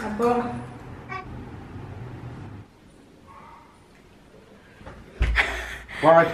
അപ്പോൾ What?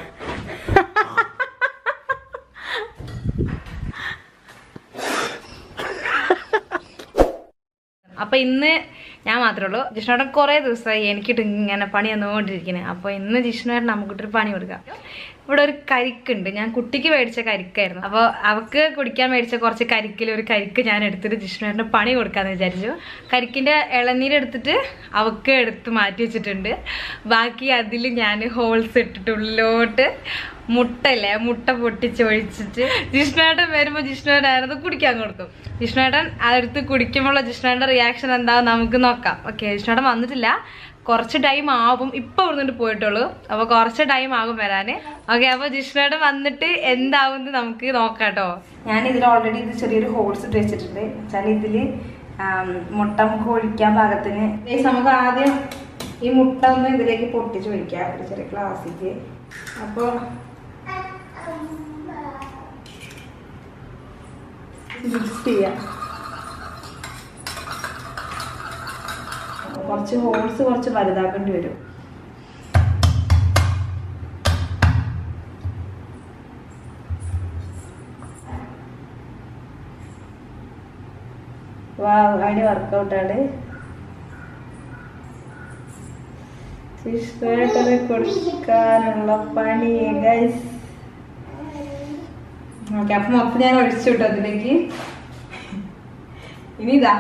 അപ്പൊ ഇന്ന് ഞാൻ മാത്രമേ ഉള്ളൂ ജിഷ്ണുവേട്ടൻ കുറേ ദിവസമായി എനിക്കിട്ട് ഇങ്ങനെ പണി തന്നുകൊണ്ടിരിക്കുന്നത് അപ്പോൾ ഇന്ന് ജിഷ്ണുവേട്ടൻ നമുക്കിട്ടൊരു പണി കൊടുക്കാം ഇവിടെ ഒരു കരിക്കുണ്ട് ഞാൻ കുട്ടിക്ക് മേടിച്ച കരിക്കായിരുന്നു അപ്പോൾ അവക്ക് കുടിക്കാൻ മേടിച്ച കുറച്ച് കരിക്കിൽ ഒരു കരിക്ക് ഞാൻ എടുത്തിട്ട് ജിഷ്ണുവേട്ടന് പണി കൊടുക്കാന്ന് വിചാരിച്ചു കരിക്കിന്റെ ഇളനീരെടുത്തിട്ട് അവക്ക് എടുത്ത് മാറ്റി വെച്ചിട്ടുണ്ട് ബാക്കി അതിൽ ഞാൻ ഹോൾസ് ഇട്ടിട്ട് ഉള്ളിലോട്ട് മുട്ടല്ലേ മുട്ട പൊട്ടിച്ച് ഒഴിച്ചിട്ട് ജിഷ്ണുവേട്ടൻ വരുമ്പോൾ ജിഷ്ണുവേട്ടൻ ആയിരുന്നു കുടിക്കാൻ കൊടുക്കും ജിഷ്ണുവേട്ടൻ അതെടുത്ത് കുടിക്കുമ്പോഴുള്ള ജിഷ്ണുവേട്ടൻ്റെ റിയാക്ഷൻ എന്താവും നമുക്ക് നോക്കാം ഓക്കെ ജിഷ്ണുവേട്ടൻ വന്നിട്ടില്ല കുറച്ച് ടൈം ആവും ഇപ്പൊ ഇവിടുന്ന് പോയിട്ടുള്ളൂ അപ്പൊ കുറച്ച് ടൈം ആകും വരാന് ഓക്കെ അപ്പൊ ജിഷ്ണുവേട്ടൻ വന്നിട്ട് എന്താവും നമുക്ക് നോക്കാം കേട്ടോ ഞാൻ ഇതിൽ ഓൾറെഡി ഇത് ചെറിയൊരു ഹോൾസ് ഇട്ട് വെച്ചിട്ടുണ്ട് വെച്ചാൽ ഇതില് ആം, മുട്ട നമുക്ക് ഒഴിക്കാൻ പാകത്തിന് Guys, നമുക്ക് ആദ്യം ഈ മുട്ട ഒന്ന് ഇതിലേക്ക് പൊട്ടിച്ച് ഒഴിക്കാം ഒരു ചെറിയ ഗ്ലാസ്സിക്ക് അപ്പോൾ മിക്സ് ചെയ്യാം കുറച്ച് ഹോൾസ് കുറച്ച് വലുതാക്കേണ്ടി വരും വാ അതിന് വർക്കൗട്ടാണ് ഇഷ്ടമായിട്ടത് കൊടുക്കാനുള്ള പണി ഗൈസ് ഓക്കെ അപ്പൊ മൊത്തം ഞാൻ ഒഴിച്ചു വിട്ടു അതിലേക്ക് ഇനി ഇതാ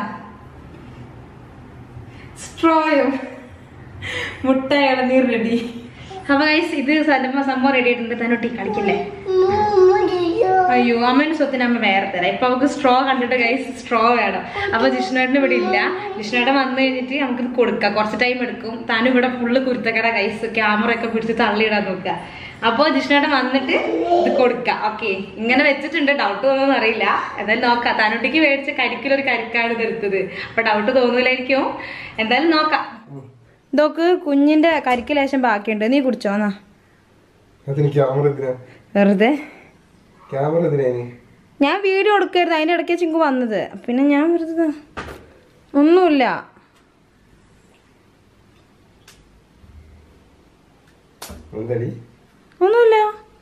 സ്ട്രോയും മുട്ട ഇളനീർ റെഡി അപ്പൊ ഗൈസ് ഇത് സലമ സംഭവം റെഡി ആയിട്ടുണ്ട് തന്നൊട്ടി കളിക്കില്ലേ അയ്യോ അമ്മേന്റെ സ്വത്തിന് അമ്മ വേറെ തരാം ഇപ്പൊ അവൾക്ക് സ്ട്രോ കണ്ടിട്ട് ഗൈസ് സ്ട്രോ വേണം അപ്പൊ ജിഷ്ണുവേട്ടന് ഇവിടെ ഇല്ല ജിഷ്ണുവേട്ടൻ വന്നു കഴിഞ്ഞിട്ട് നമുക്കിത് കൊടുക്കാം കുറച്ച് ടൈം എടുക്കും താനും ഇവിടെ ഫുള്ള് കുരുത്തക്കട ഗൈസ് ക്യാമറ ഒക്കെ പിടിച്ച് തള്ളിയിടാൻ നോക്കുക അപ്പൊ ജിഷ്ണുവേട്ടൻ വന്നിട്ട് ഇത് കൊടുക്കാം ഓക്കെ ഇങ്ങനെ വെച്ചിട്ടുണ്ട് ഡൗട്ട് തോന്നുന്നു അറിയില്ല എന്തായാലും നോക്കാം താനൊട്ടിക്ക് മേടിച്ച കരിക്കിലൊരു കരിക്കാണ് ഇത് എടുത്തത് അപ്പൊ ഡൗട്ട് തോന്നൂലായിരിക്കും എന്തായാലും നോക്കാം ഇതൊക്കെ കുഞ്ഞിന്റെ കരിക്ക് ലേശം ബാക്കിയുണ്ട് നീ കുടിച്ചോന്നാ അതിന് ക്യാമറ എന്തിനാ വെറുതെ ക്യാമറ എന്തിനാ ഇനി ഞാൻ വീഡിയോ എടുക്കായിരുന്നു അതിന്റെ ഇടയ്ക്ക് ചിങ്കു വന്നത് പിന്നെ ഞാൻ വെറുതെ ഒന്നുമില്ല എന്തടി ഒന്നുമില്ല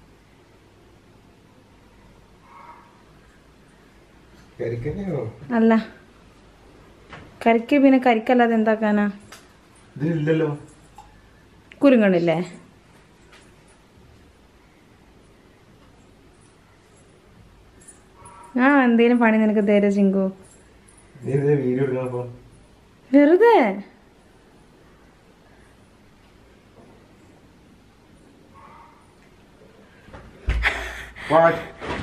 കരിക്കന്നെയോ അല്ല കരിക്ക് പിന്നെ കരിക്കല്ലാതെ എന്താക്കാനാ ഇതിലില്ലല്ലോ കുരുങ്ങണില്ലേ ആ എന്തേലും പണി നിനക്ക് തരാ ചിങ്കു നീ ഇതിലെ വീഡിയോ എടുക്കണപ്പോ വെറുതെ വാട്ട്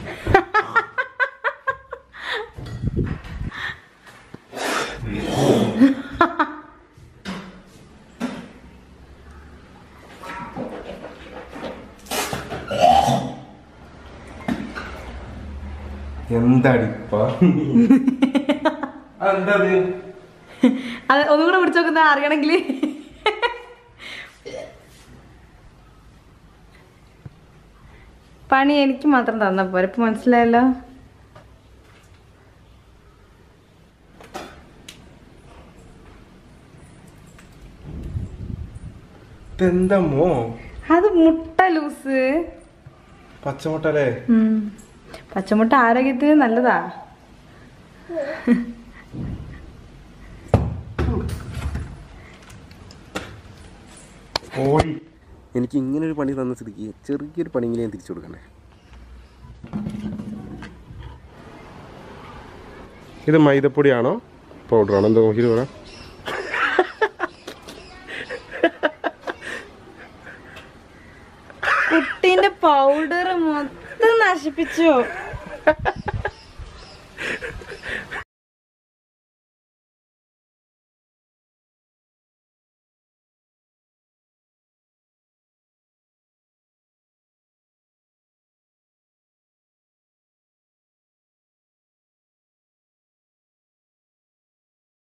എന്താടിപ്പാ എന്താ അത് അത് ഒന്നും കൂടെ പിടിച്ചു നോക്കുന്ന അറിയണമെങ്കിൽ പണി എനിക്ക് മാത്രം തന്ന പോരെ ഇപ്പൊ മനസ്സിലായല്ലോ ഇതെന്താ മോ അത് മുട്ട ലൂസ് പച്ചമുട്ടല്ലേ ഉം. പച്ചമുട്ട ആരോഗ്യത്തിന് നല്ലതാ ഓടി എനിക്ക് ഇങ്ങനെ ഒരു പണി തന്ന സ്ഥിതിക്ക് ചെറിയൊരു പണിയെങ്കിലും ഞാൻ തിരിച്ചു കൊടുക്കണ്ടേ ഇത് മൈദപ്പൊടിയാണോ പൗഡറാണോ എന്താ നോക്കിയിട്ട് പറയാം കുട്ടീന്റെ പൗഡർ മൊത്തം നശിപ്പിച്ചു